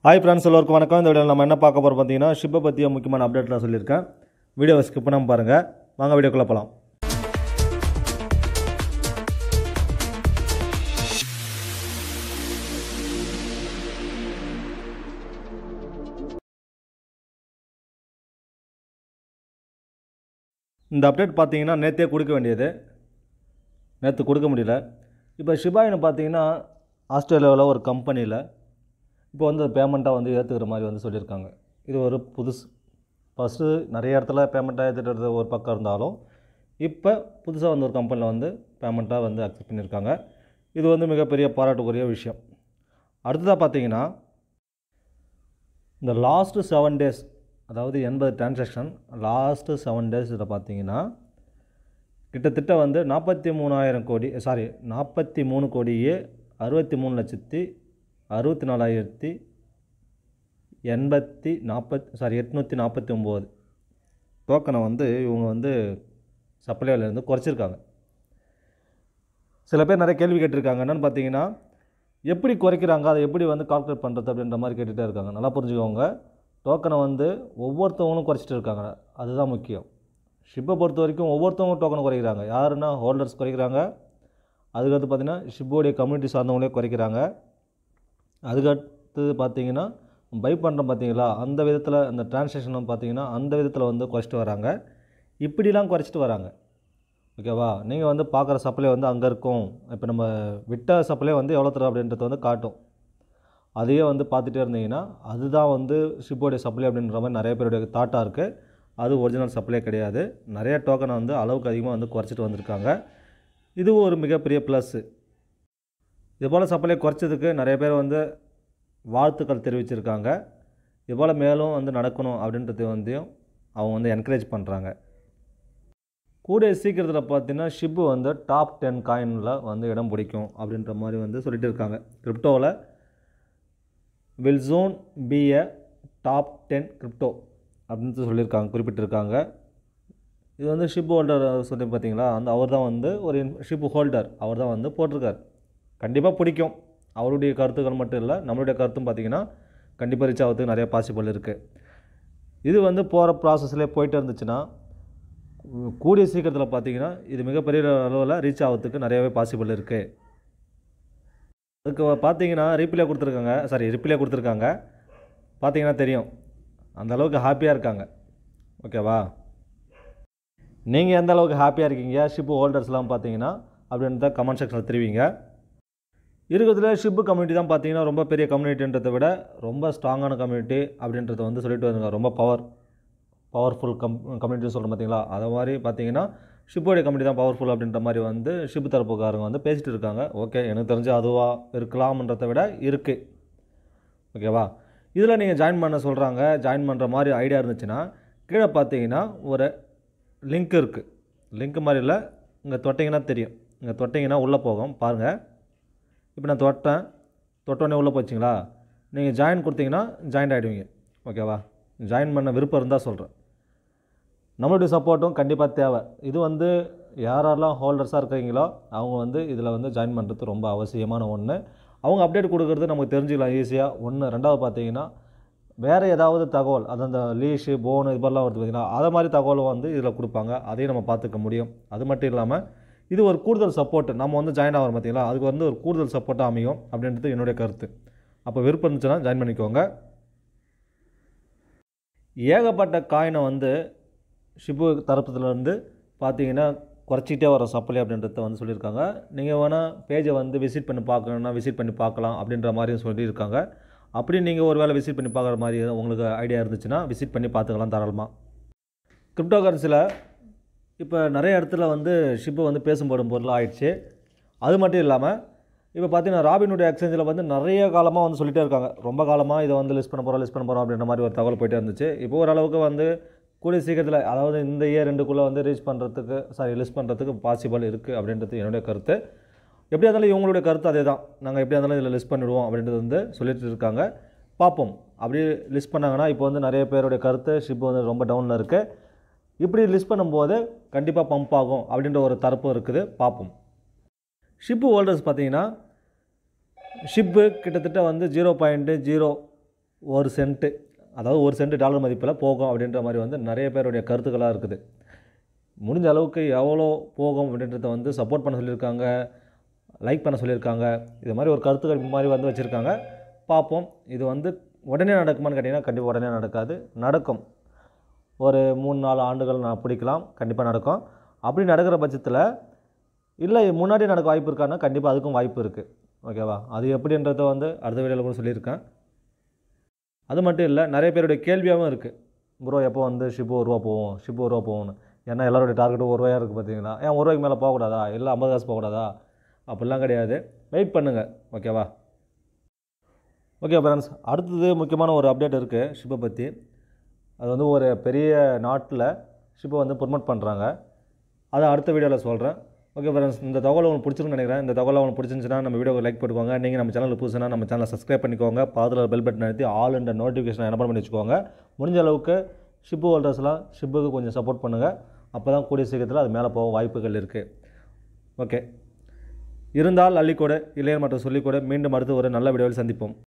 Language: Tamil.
ஹாய் ஃப்ரெண்ட்ஸ் எல்லோருக்கும் வணக்கம் இந்த வீடியோவில் நம்ம என்ன பார்க்க போகிறோம் பார்த்தீங்கன்னா ஷிப்பை பற்றிய முக்கியமான அப்டேட்லாம் சொல்லியிருக்கேன் வீடியோவை ஸ்கிப் பண்ணாமல் பாருங்கள் வாங்க வீடியோக்குள்ளே போகலாம் இந்த அப்டேட் பார்த்தீங்கன்னா நேற்றே கொடுக்க வேண்டியது நேற்று கொடுக்க முடியல இப்போ ஷிபாயின்னு பார்த்தீங்கன்னா ஆஸ்திரேலியாவில் ஒரு கம்பெனியில் இப்போ வந்து பேமெண்ட்டாக வந்து ஏற்றுக்கிற மாதிரி வந்து சொல்லியிருக்காங்க இது ஒரு புதுசு ஃபஸ்ட்டு நிறைய இடத்துல பேமெண்ட்டாக ஏற்றுக்கிறது ஒரு பக்கம் இருந்தாலும் இப்போ புதுசாக வந்து ஒரு கம்பெனியில் வந்து பேமெண்ட்டாக வந்து அக்செப்ட் பண்ணியிருக்காங்க இது வந்து மிகப்பெரிய பாராட்டுக்குரிய விஷயம் அடுத்ததாக பார்த்தீங்கன்னா இந்த லாஸ்ட்டு செவன் டேஸ் அதாவது எண்பது டிரான்சாக்ஷன் லாஸ்ட்டு செவன் டேஸ் இதில் பார்த்தீங்கன்னா கிட்டத்தட்ட வந்து நாற்பத்தி மூணாயிரம் கோடி சாரி நாற்பத்தி மூணு கோடியே அறுபத்தி மூணு லட்சத்தி அறுபத்தி நாலாயிரத்தி எண்பத்தி நாற்பத் சாரி எட்நூற்றி நாற்பத்தி ஒம்பது டோக்கனை வந்து இவங்க வந்து சப்ளைலேருந்து குறைச்சிருக்காங்க சில பேர் நிறைய கேள்வி கேட்டிருக்காங்க என்னென்னு பார்த்தீங்கன்னா எப்படி குறைக்கிறாங்க அதை எப்படி வந்து கால்குலேட் பண்ணுறது அப்படின்ற மாதிரி கேட்டுகிட்டே இருக்காங்க நல்லா புரிஞ்சுக்கோங்க டோக்கனை வந்து ஒவ்வொருத்தவங்களும் குறைச்சிட்டு இருக்காங்க அதுதான் முக்கியம் ஷிப்பை பொறுத்த வரைக்கும் ஒவ்வொருத்தவங்க டோக்கனை குறைக்கிறாங்க யாருன்னா ஹோல்டர்ஸ் குறைக்கிறாங்க அதுக்கடுத்து பார்த்தீங்கன்னா ஷிப்போடைய கம்யூனிட்டி சார்ந்தவங்களே குறைக்கிறாங்க அதுக்கடுத்து பார்த்தீங்கன்னா பை பண்ணுறோம் பார்த்தீங்களா அந்த விதத்தில் அந்த டிரான்சாக்ஷன் பார்த்தீங்கன்னா அந்த விதத்தில் வந்து குறைச்சிட்டு வராங்க இப்படிலாம் குறைச்சிட்டு வராங்க ஓகேவா நீங்கள் வந்து பார்க்குற சப்ளை வந்து அங்கே இருக்கும் இப்போ நம்ம விட்ட சப்ளை வந்து எவ்வளோ தரும் அப்படின்றத வந்து காட்டும் அதையே வந்து பார்த்துட்டே இருந்தீங்கன்னா அதுதான் வந்து ஷிப்போடைய சப்ளை அப்படின்ற மாதிரி நிறைய பேருடைய தாட்டாக இருக்குது அது ஒரிஜினல் சப்ளை கிடையாது நிறைய டோக்கனை வந்து அளவுக்கு அதிகமாக வந்து குறைச்சிட்டு வந்திருக்காங்க இதுவும் ஒரு மிகப்பெரிய ப்ளஸ்ஸு இதுபோல் சப்ளை குறைச்சதுக்கு நிறைய பேர் வந்து வாழ்த்துக்கள் தெரிவிச்சிருக்காங்க இதுபோல் மேலும் வந்து நடக்கணும் அப்படின்றது வந்து அவங்க வந்து என்கரேஜ் பண்ணுறாங்க கூடிய சீக்கிரத்தில் பார்த்தீங்கன்னா ஷிப்பு வந்து டாப் டென் காயினில் வந்து இடம் பிடிக்கும் அப்படின்ற மாதிரி வந்து சொல்லிட்டு இருக்காங்க கிரிப்டோவில் will zone be a top ten crypto அப்படின்னு சொல்லியிருக்காங்க குறிப்பிட்டிருக்காங்க இது வந்து ஷிப் ஹோல்டர் சொல்லி பார்த்தீங்களா அந்த அவர் தான் வந்து ஒரு ஷிப் ஹோல்டர் அவர் தான் வந்து போட்டிருக்கார் கண்டிப்பாக பிடிக்கும் அவருடைய கருத்துக்கள் மட்டும் இல்லை நம்மளுடைய கருத்தும் பார்த்தீங்கன்னா கண்டிப்பாக ரீச் ஆகிறதுக்கு நிறைய பாசிபிள் இருக்குது இது வந்து போகிற ப்ராசஸ்லேயே போயிட்டு இருந்துச்சுன்னா கூடிய சீக்கிரத்தில் பார்த்தீங்கன்னா இது மிகப்பெரிய அளவில் ரீச் ஆகிறதுக்கு நிறையவே பாசிபிள் இருக்குது அதுக்கு பார்த்தீங்கன்னா ரீப்ளே கொடுத்துருக்காங்க சாரி ரிப்ளே கொடுத்துருக்காங்க பார்த்தீங்கன்னா தெரியும் அந்த அளவுக்கு ஹாப்பியாக இருக்காங்க ஓகேவா நீங்கள் எந்த அளவுக்கு ஹாப்பியாக இருக்கீங்க ஷிப்பு ஹோல்டர்ஸ்லாம் பார்த்தீங்கன்னா அப்படின்றத கமெண்ட் செக்ஷனில் தெரிவிங்க இருக்கிறதுல ஷிப்பு கம்யூனிட்டி தான் பார்த்தீங்கன்னா ரொம்ப பெரிய கம்யூனிட்டின்றதை விட ரொம்ப ஸ்ட்ராங்கான கம்யூனிட்டி அப்படின்றத வந்து சொல்லிட்டு வந்துங்க ரொம்ப பவர் பவர்ஃபுல் கம் கம்யூனிட்டி சொல்கிறோம் பார்த்தீங்களா அதை மாதிரி பார்த்தீங்கன்னா ஷிப்போடைய கம்யூனிட்டி தான் பவர்ஃபுல் அப்படின்ற மாதிரி வந்து ஷிப்பு தரப்புக்காரங்க வந்து பேசிகிட்டு இருக்காங்க ஓகே எனக்கு தெரிஞ்சு அதுவாக இருக்கலாம்ன்றதை விட இருக்குது ஓகேவா இதில் நீங்கள் ஜாயின் பண்ண சொல்கிறாங்க ஜாயின் பண்ணுற மாதிரி ஐடியா இருந்துச்சுன்னா கீழே பார்த்தீங்கன்னா ஒரு லிங்க் இருக்குது லிங்க் மாதிரி இல்லை இங்கே தொட்டிங்கன்னா தெரியும் இங்கே தொட்டிங்கன்னா உள்ளே போகும் பாருங்கள் இப்போ நான் தொட்டேன் தொட்டோடனே உள்ளே போச்சிங்களா நீங்கள் ஜாயின் கொடுத்தீங்கன்னா ஜாயின் ஆகிடுவீங்க ஓகேவா ஜாயின் பண்ண விருப்பம் இருந்தால் சொல்கிறேன் நம்மளுடைய சப்போர்ட்டும் கண்டிப்பாக தேவை இது வந்து யாரெல்லாம் ஹோல்டர்ஸாக இருக்கிறீங்களோ அவங்க வந்து இதில் வந்து ஜாயின் பண்ணுறது ரொம்ப அவசியமான ஒன்று அவங்க அப்டேட் கொடுக்குறது நமக்கு தெரிஞ்சுக்கலாம் ஈஸியாக ஒன்று ரெண்டாவது பார்த்தீங்கன்னா வேறு ஏதாவது தகவல் அது அந்த லீஷு போனு இது மாதிரிலாம் வருது பார்த்தீங்கன்னா அதை மாதிரி தகவலும் வந்து இதில் கொடுப்பாங்க அதையும் நம்ம பார்த்துக்க முடியும் அது மட்டும் இல்லாமல் இது ஒரு கூடுதல் சப்போர்ட் நம்ம வந்து ஜாயின் ஆகிறோம் பார்த்தீங்களா அதுக்கு வந்து ஒரு கூடுதல் சப்போர்ட்டாக அமையும் அப்படின்றது என்னுடைய கருத்து அப்போ விருப்பம் இருந்துச்சுன்னா ஜாயின் பண்ணிக்கோங்க ஏகப்பட்ட காயினை வந்து ஷிப்பு தரப்புலேருந்து பார்த்தீங்கன்னா குறைச்சிக்கிட்டே வர சப்ளை அப்படின்றத வந்து சொல்லியிருக்காங்க நீங்கள் வேணால் பேஜை வந்து விசிட் பண்ணி பார்க்கணுன்னா விசிட் பண்ணி பார்க்கலாம் அப்படின்ற மாதிரியும் சொல்லியிருக்காங்க அப்படி நீங்கள் ஒரு வேளை விசிட் பண்ணி பார்க்குற மாதிரி உங்களுக்கு ஐடியா இருந்துச்சுன்னா விசிட் பண்ணி பார்த்துக்கலாம் தாராளமாக கிரிப்டோ கரன்சியில் இப்போ நிறைய இடத்துல வந்து ஷிப்பு வந்து பேசும்படும் பொருள் ஆயிடுச்சு அது மட்டும் இல்லாமல் இப்போ பார்த்தீங்கன்னா ராபினுடைய எக்ஸ்சேஞ்சில் வந்து நிறைய காலமாக வந்து சொல்லிகிட்டே இருக்காங்க ரொம்ப காலமாக இதை வந்து லிஸ்ட் பண்ண போகிறோம் லிஸ்ட் பண்ண போகிறோம் அப்படின்ற மாதிரி ஒரு தகவல் போயிட்டே இருந்துச்சு இப்போ ஓரளவுக்கு வந்து கூடிய சீக்கிரத்தில் அதாவது இந்த இயர் ரெண்டுக்குள்ளே வந்து ரீச் பண்ணுறதுக்கு சாரி லிஸ்ட் பண்ணுறதுக்கு பாசிபிள் இருக்குது அப்படின்றது என்னுடைய கருத்து எப்படியா இருந்தாலும் இவங்களுடைய கருத்து அதே தான் நாங்கள் எப்படியா இருந்தாலும் இதில் லிஸ்ட் பண்ணிவிடுவோம் அப்படின்றது வந்து சொல்லிட்டு இருக்காங்க பார்ப்போம் அப்படி லிஸ்ட் பண்ணாங்கன்னா இப்போ வந்து நிறைய பேருடைய கருத்து ஷிப் வந்து ரொம்ப டவுனில் இருக்குது இப்படி லிஸ்ட் பண்ணும்போது கண்டிப்பாக பம்ப் ஆகும் அப்படின்ற ஒரு தரப்பும் இருக்குது பார்ப்போம் ஷிப்பு ஹோல்டர்ஸ் பார்த்தீங்கன்னா ஷிப்பு கிட்டத்தட்ட வந்து ஜீரோ பாயிண்ட்டு ஜீரோ ஒரு சென்ட்டு அதாவது ஒரு சென்ட் டாலர் மதிப்பில் போகும் அப்படின்ற மாதிரி வந்து நிறைய பேருடைய கருத்துக்களாக இருக்குது முடிஞ்ச அளவுக்கு எவ்வளோ போகும் அப்படின்றத வந்து சப்போர்ட் பண்ண சொல்லியிருக்காங்க லைக் பண்ண சொல்லியிருக்காங்க இது மாதிரி ஒரு கருத்துக்கள் மாதிரி வந்து வச்சுருக்காங்க பார்ப்போம் இது வந்து உடனே நடக்குமான்னு கேட்டிங்கன்னா கண்டிப்பாக உடனே நடக்காது நடக்கும் ஒரு மூணு நாலு ஆண்டுகள் நான் பிடிக்கலாம் கண்டிப்பாக நடக்கும் அப்படி நடக்கிற பட்சத்தில் இல்லை முன்னாடி நடக்க வாய்ப்பு இருக்கான்னா கண்டிப்பாக அதுக்கும் வாய்ப்பு இருக்குது ஓகேவா அது எப்படின்றத வந்து அடுத்த வீடியோவில் கூட சொல்லியிருக்கேன் அது மட்டும் இல்லை நிறைய பேருடைய கேள்வியாகவும் இருக்குது ப்ரோ எப்போ வந்து ஷிப்பு ஒரு ரூபா போகும் ஷிப்பு ஒரு ரூபா போகும்னு ஏன்னா எல்லாருடைய டார்கெட்டும் ஒரு ரூபாயாக இருக்குது பார்த்தீங்களா ஏன் ஒரு ரூபாய்க்கு மேலே போகக்கூடாதா இல்லை ஐம்பது காசு போகக்கூடாதா அப்படிலாம் கிடையாது வெயிட் பண்ணுங்கள் ஓகேவா ஓகே ஃப்ரெண்ட்ஸ் அடுத்தது முக்கியமான ஒரு அப்டேட் இருக்குது ஷிப்பை பற்றி அது வந்து ஒரு பெரிய நாட்டில் ஷிப்பை வந்து ப்ரொமோட் பண்ணுறாங்க அதை அடுத்த வீடியோவில் சொல்கிறேன் ஓகே ஃப்ரெண்ட்ஸ் இந்த தகவல் உங்களுக்கு பிடிச்சிருக்குன்னு நினைக்கிறேன் இந்த தகவல் உங்களுக்கு பிடிச்சிருந்துச்சுன்னா நம்ம வீடியோக்கு லைக் போட்டுக்கோங்க நீங்கள் நம்ம சேனலுக்கு புதுசுனா நம்ம சேனலை சப்ஸ்கிரைப் பண்ணிக்கோங்க பாதில் பெல் பட்டன் அழுத்தி ஆல் என்ற நோட்டிஃபிகேஷன் எனப்பல் பண்ணி வச்சுக்கோங்க முடிஞ்ச அளவுக்கு ஷிப்பு ஹோல்டர்ஸ்லாம் ஷிப்புக்கு கொஞ்சம் சப்போர்ட் பண்ணுங்கள் அப்போ தான் கூடிய சீக்கிரத்தில் அது மேலே போக வாய்ப்புகள் இருக்குது ஓகே இருந்தால் அள்ளிக்கூட இல்லையர் மற்றும் சொல்லிக்கூட மீண்டும் அடுத்து ஒரு நல்ல வீடியோவில் சந்திப்போம்